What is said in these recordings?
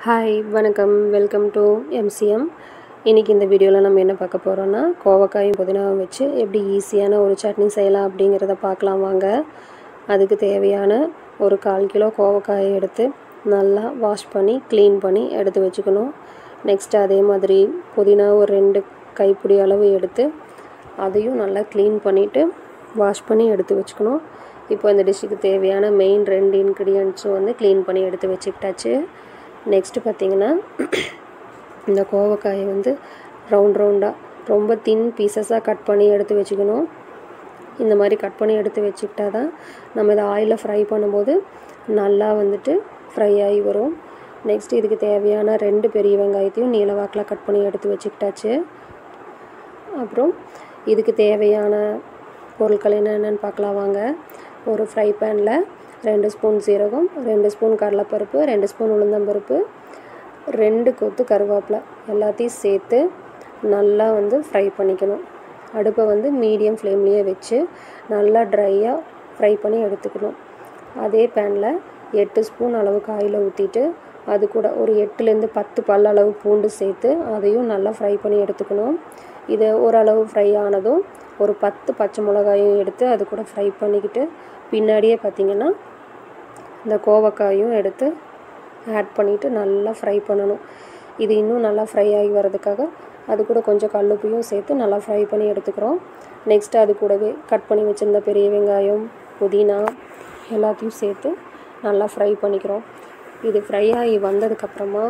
hi வணக்கம் welcome to MCM இன்றைக்கி இந்த வீடியோவில் நம்ம என்ன பார்க்க போகிறோன்னா கோவக்காயும் புதினாவும் வச்சு எப்படி ஈஸியான ஒரு சட்னி செய்யலாம் அப்படிங்கிறத பார்க்கலாம் வாங்க அதுக்கு தேவையான ஒரு கால் கிலோ கோவக்காயை எடுத்து நல்லா வாஷ் பண்ணி க்ளீன் பண்ணி எடுத்து வச்சுக்கணும் நெக்ஸ்ட் அதே மாதிரி புதினா ஒரு ரெண்டு கைப்பிடி அளவு எடுத்து அதையும் நல்லா க்ளீன் பண்ணிவிட்டு வாஷ் பண்ணி எடுத்து வச்சுக்கணும் இப்போ இந்த டிஷ்ஷுக்கு தேவையான மெயின் ரெண்டு இன்க்ரீடியன்ட்ஸும் வந்து க்ளீன் பண்ணி எடுத்து வச்சுக்கிட்டாச்சு நெக்ஸ்ட்டு பார்த்திங்கன்னா இந்த கோவக்காயை வந்து ரவுண்ட் ரவுண்டாக ரொம்ப தின் பீசஸாக கட் பண்ணி எடுத்து வச்சுக்கணும் இந்த மாதிரி கட் பண்ணி எடுத்து வச்சுக்கிட்டா தான் நம்ம இதை ஆயிலில் ஃப்ரை பண்ணும்போது நல்லா வந்துட்டு ஃப்ரை ஆகி வரும் நெக்ஸ்ட் இதுக்கு தேவையான ரெண்டு பெரிய வெங்காயத்தையும் நீல வாக்கில் கட் பண்ணி எடுத்து வச்சுக்கிட்டாச்சு அப்புறம் இதுக்கு தேவையான பொருட்கள் என்னென்னு பார்க்கலாம் வாங்க ஒரு ஃப்ரை பேனில் ரெண்டு ஸ்பூன் சீரகம் ரெண்டு ஸ்பூன் கடலைப்பருப்பு ரெண்டு ஸ்பூன் உளுந்தம்பருப்பு ரெண்டு கொத்து கருவேப்பிலை எல்லாத்தையும் சேர்த்து நல்லா வந்து ஃப்ரை பண்ணிக்கணும் அடுப்பை வந்து மீடியம் ஃப்ளேம்லேயே வச்சு நல்லா ட்ரையாக ஃப்ரை பண்ணி எடுத்துக்கணும் அதே பேனில் எட்டு ஸ்பூன் அளவுக்கு ஆயில் ஊற்றிட்டு அது கூட ஒரு எட்டுலேருந்து பத்து பல் அளவு பூண்டு சேர்த்து அதையும் நல்லா ஃப்ரை பண்ணி எடுத்துக்கணும் இது ஓரளவு ஃப்ரை ஆனதும் ஒரு பத்து பச்சை மிளகாயும் எடுத்து அது கூட ஃப்ரை பண்ணிக்கிட்டு பின்னாடியே பார்த்திங்கன்னா இந்த கோவக்காயும் எடுத்து ஆட் பண்ணிவிட்டு நல்லா ஃப்ரை பண்ணணும் இது இன்னும் நல்லா ஃப்ரை ஆகி வர்றதுக்காக அது கூட கொஞ்சம் கல்லுப்பையும் சேர்த்து நல்லா ஃப்ரை பண்ணி எடுத்துக்கிறோம் நெக்ஸ்ட் அது கூடவே கட் பண்ணி வச்சுருந்த பெரிய வெங்காயம் புதினா எல்லாத்தையும் சேர்த்து நல்லா ஃப்ரை பண்ணிக்கிறோம் இது ஃப்ரை ஆகி வந்ததுக்கப்புறமா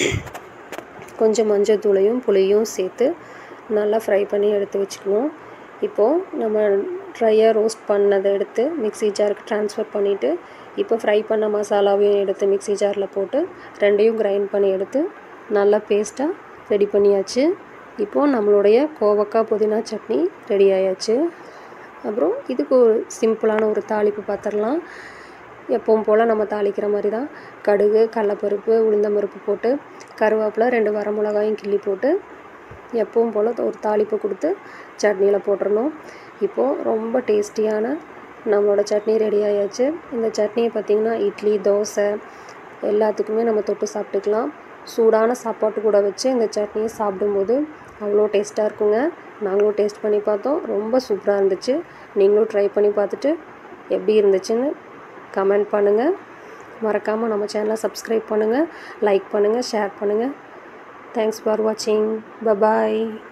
கொஞ்சம் மஞ்சள் தூளையும் புளியும் சேர்த்து நல்லா ஃப்ரை பண்ணி எடுத்து வச்சுக்கணும் இப்போது நம்ம ட்ரையாக ரோஸ்ட் பண்ணதை எடுத்து மிக்ஸி ஜாருக்கு ட்ரான்ஸ்ஃபர் பண்ணிவிட்டு இப்போ ஃப்ரை பண்ண மசாலாவையும் எடுத்து மிக்ஸி ஜாரில் போட்டு ரெண்டையும் கிரைண்ட் பண்ணி எடுத்து நல்லா பேஸ்ட்டாக ரெடி பண்ணியாச்சு இப்போது நம்மளுடைய கோவக்காய் புதினா சட்னி ரெடி ஆயாச்சு அப்புறம் இதுக்கு ஒரு சிம்பிளான ஒரு தாளிப்பு பார்த்துடலாம் எப்பவும் போல் நம்ம தாளிக்கிற மாதிரி தான் கடுகு கடலப்பருப்பு உளுந்தம்பருப்பு போட்டு கருவேப்பிலை ரெண்டு வரமிளகாயும் கிள்ளி போட்டு எப்பவும் போல் ஒரு தாளிப்பு கொடுத்து சட்னியில் போட்டுடணும் இப்போது ரொம்ப டேஸ்டியான நம்மளோட சட்னி ரெடி ஆயாச்சு இந்த சட்னியை பார்த்திங்கன்னா இட்லி தோசை எல்லாத்துக்குமே நம்ம தொட்டு சாப்பிட்டுக்கலாம் சூடான சாப்பாட்டு கூட வச்சு இந்த சட்னியை சாப்பிடும்போது அவ்வளோ டேஸ்ட்டாக இருக்குங்க நாங்களும் டேஸ்ட் பண்ணி பார்த்தோம் ரொம்ப சூப்பராக இருந்துச்சு நீங்களும் ட்ரை பண்ணி பார்த்துட்டு எப்படி இருந்துச்சுன்னு கமெண்ட் பண்ணுங்கள் மறக்காமல் நம்ம சேனலை சப்ஸ்கிரைப் பண்ணுங்கள் லைக் பண்ணுங்கள் ஷேர் பண்ணுங்கள் தேங்க்ஸ் ஃபார் வாட்சிங் பபாய்